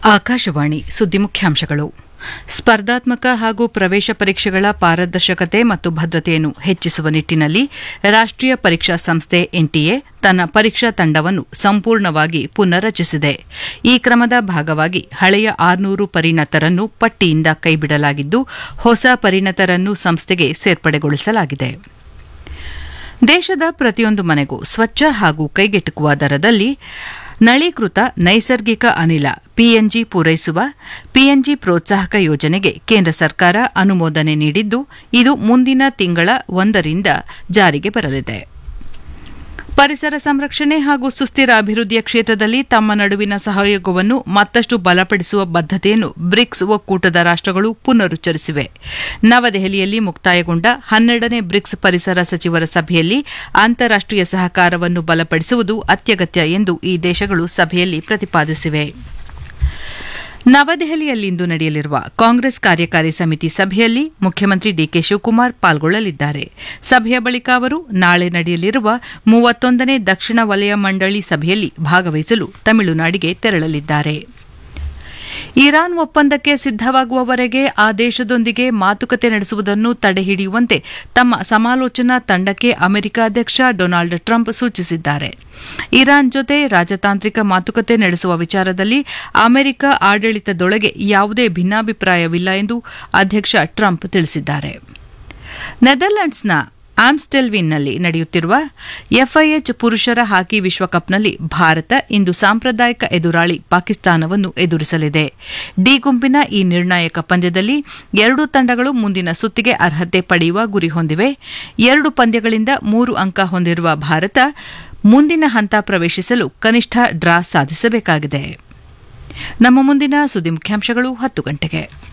ಆಕಾಶವಾಣಿ ಸುದ್ದಿ ಮುಖ್ಯಾಂಶಗಳು ಸ್ಪರ್ಧಾತ್ಮಕ ಹಾಗೂ ಪ್ರವೇಶ ಪರೀಕ್ಷೆಗಳ ಪಾರದರ್ಶಕತೆ ಮತ್ತು ಭದ್ರತೆಯನ್ನು ಹೆಚ್ಚಿಸುವ ನಿಟ್ಟಿನಲ್ಲಿ ರಾಷ್ಟೀಯ ಪರೀಕ್ಷಾ ಸಂಸ್ಥೆ ಎನ್ಟಿಎ ತನ್ನ ಪರೀಕ್ಷಾ ತಂಡವನ್ನು ಸಂಪೂರ್ಣವಾಗಿ ಪುನರ್ರಚಿಸಿದೆ ಈ ಕ್ರಮದ ಭಾಗವಾಗಿ ಹಳೆಯ ಆರ್ನೂರು ಪರಿಣತರನ್ನು ಪಟ್ಟಿಯಿಂದ ಕೈಬಿಡಲಾಗಿದ್ದು ಹೊಸ ಪರಿಣತರನ್ನು ಸಂಸ್ಥೆಗೆ ಸೇರ್ಪಡೆಗೊಳಿಸಲಾಗಿದೆ ದೇಶದ ಪ್ರತಿಯೊಂದು ಮನೆಗೂ ಸ್ವಚ್ಛ ಹಾಗೂ ಕೈಗೆಟುಕುವ ದರದಲ್ಲಿ ನಳೀಕೃತ ನೈಸರ್ಗಿಕ ಅನಿಲ ಪಿಎನ್ಜಿ ಪೂರೈಸುವ ಪಿಎನ್ಜಿ ಪ್ರೋತ್ಸಾಹಕ ಯೋಜನೆಗೆ ಕೇಂದ್ರ ಸರ್ಕಾರ ಅನುಮೋದನೆ ನೀಡಿದ್ದು ಇದು ಮುಂದಿನ ತಿಂಗಳ ಒಂದರಿಂದ ಜಾರಿಗೆ ಬರಲಿದೆ ಪರಿಸರ ಸಂರಕ್ಷಣೆ ಹಾಗೂ ಸುಸ್ಥಿರ ಅಭಿವೃದ್ಧಿಯ ಕ್ಷೇತ್ರದಲ್ಲಿ ತಮ್ಮ ನಡುವಿನ ಸಹಯೋಗವನ್ನು ಮತ್ತಷ್ಟು ಬಲಪಡಿಸುವ ಬದ್ದತೆಯನ್ನು ಬ್ರಿಕ್ಸ್ ಒಕ್ಕೂಟದ ರಾಷ್ಟಗಳು ಪುನರುಚ್ಚರಿಸಿವೆ ನವದೆಹಲಿಯಲ್ಲಿ ಮುಕ್ತಾಯಗೊಂಡ ಹನ್ನೆರಡನೇ ಬ್ರಿಕ್ಸ್ ಪರಿಸರ ಸಚಿವರ ಸಭೆಯಲ್ಲಿ ಅಂತಾರಾಷ್ಟೀಯ ಸಹಕಾರವನ್ನು ಬಲಪಡಿಸುವುದು ಅತ್ಯಗತ್ಯ ಎಂದು ಈ ದೇಶಗಳು ಸಭೆಯಲ್ಲಿ ಪ್ರತಿಪಾದಿಸಿವೆ ನವದೆಹಲಿಯಲ್ಲಿಂದು ನಡೆಯಲಿರುವ ಕಾಂಗ್ರೆಸ್ ಕಾರ್ಯಕಾರಿ ಸಮಿತಿ ಸಭೆಯಲ್ಲಿ ಮುಖ್ಯಮಂತ್ರಿ ಡಿಕೆ ಶಿವಕುಮಾರ್ ಪಾಲ್ಗೊಳ್ಳಲಿದ್ದಾರೆ ಸಭೆಯ ಬಳಿಕ ಅವರು ನಾಳೆ ನಡೆಯಲಿರುವ ಮೂವತ್ತೊಂದನೇ ದಕ್ಷಿಣ ವಲಯ ಮಂಡಳಿ ಸಭೆಯಲ್ಲಿ ಭಾಗವಹಿಸಲು ತಮಿಳುನಾಡಿಗೆ ತೆರಳಲಿದ್ದಾರೆ ಇರಾನ್ ಒಪ್ಪಂದಕ್ಕೆ ಸಿದ್ದವಾಗುವವರೆಗೆ ಆ ದೇಶದೊಂದಿಗೆ ಮಾತುಕತೆ ನಡೆಸುವುದನ್ನು ತಡೆಹಿಡಿಯುವಂತೆ ತಮ್ಮ ಸಮಾಲೋಚನಾ ತಂಡಕ್ಕೆ ಅಮೆರಿಕ ಅಧ್ಯಕ್ಷ ಡೊನಾಲ್ಡ್ ಟ್ರಂಪ್ ಸೂಚಿಸಿದ್ದಾರೆ ಇರಾನ್ ಜೊತೆ ರಾಜತಾಂತ್ರಿಕ ಮಾತುಕತೆ ನಡೆಸುವ ವಿಚಾರದಲ್ಲಿ ಅಮೆರಿಕ ಆಡಳಿತದೊಳಗೆ ಯಾವುದೇ ಭಿನ್ನಾಭಿಪ್ರಾಯವಿಲ್ಲ ಎಂದು ಅಧ್ಯಕ್ಷ ಟ್ರಂಪ್ ತಿಳಿಸಿದ್ದಾರೆ ನೆದರ್ಲೆಂಡ್ಸ್ನ ಆಮ್ಸ್ಟೆಲ್ವಿನ್ನಲ್ಲಿ ನಡೆಯುತ್ತಿರುವ ಎಫ್ಐಎಚ್ ಪುರುಷರ ಹಾಕಿ ವಿಶ್ವಕಪ್ನಲ್ಲಿ ಭಾರತ ಇಂದು ಸಾಂಪ್ರದಾಯಿಕ ಎದುರಾಳಿ ಪಾಕಿಸ್ತಾನವನ್ನು ಎದುರಿಸಲಿದೆ ಡಿ ಗುಂಪಿನ ಈ ನಿರ್ಣಾಯಕ ಪಂದ್ಯದಲ್ಲಿ ಎರಡೂ ತಂಡಗಳು ಮುಂದಿನ ಸುತ್ತಿಗೆ ಅರ್ಹತೆ ಪಡೆಯುವ ಗುರಿ ಹೊಂದಿವೆ ಎರಡು ಪಂದ್ಯಗಳಿಂದ ಮೂರು ಅಂಕ ಹೊಂದಿರುವ ಭಾರತ ಮುಂದಿನ ಹಂತ ಪ್ರವೇಶಿಸಲು ಕನಿಷ್ಠ ಡ್ರಾ ಸಾಧಿಸಬೇಕಾಗಿದೆ ನಮ್ಮ ಮುಂದಿನ ಸುದ್ದಿ ಮುಖ್ಯಾಂಶಗಳು ಹತ್ತು ಗಂಟೆಗೆ